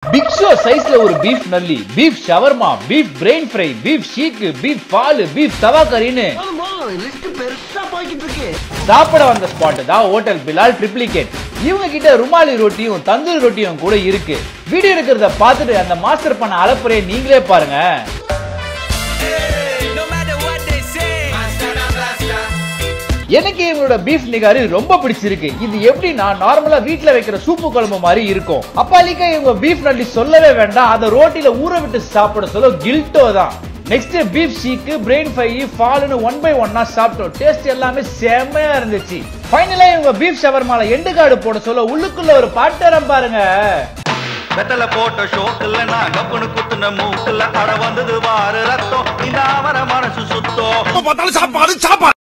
Big show சைஸ்ல ஒரு beef nalli beef shawarma beef brain fry beef seekh beef ball beef tawa கறின்னு list பெருசா போய்கிட்டு இருக்கு சாப்பிட வந்த ஸ்பாட் தான் ஹோட்டல் பிலால் ட்ரிப்ளிகேட் இவங்க கிட்ட ருமாலி ரொட்டியும் தந்தூரி ரொட்டியும் கூட இருக்கு வீடியோ எடுக்கிறத பார்த்துட்டு அந்த மாஸ்டர் பண்ண அலப்புறையை நீங்களே பாருங்க No matter what they say. எனக்கு இவங்களோட பீஃப் நிகாரி ரொம்ப பிடிச்சிருக்கு இது எப்படின்னா நார்மலா வீட்ல வைக்கிற சூப்பு குழம்பு மாதிரி இருக்கும் அப்பாலிக்கா இவங்க பீஃப் நல்லி சொல்லவே வேண்டாம் அதை ரோட்டில ஊற விட்டு சாப்பிட சொல்ல கில்ட்டோ தான் next beef seekh brain fry ஃபால்னு ஒன் பை ஒன்னா சாப்பிட்டோம் டேஸ்ட் எல்லாமே செம்மையா இருந்துச்சு ஃபைனலா இவங்க பீஃப் ஷவர்மால எண்டு கார்டு போட சொல்ல உள்ளுக்குள்ள ஒரு பாட்டரம் பாருங்க வெத்தல போட்ட ஷோக்குல நான் கப்புனு குத்துன மூக்குல அட வந்தது வாரு ரத்தம் இந்த அவர மனசு சுத்தம் பார்த்தாலும் சாப்பாடு சாப்பாடு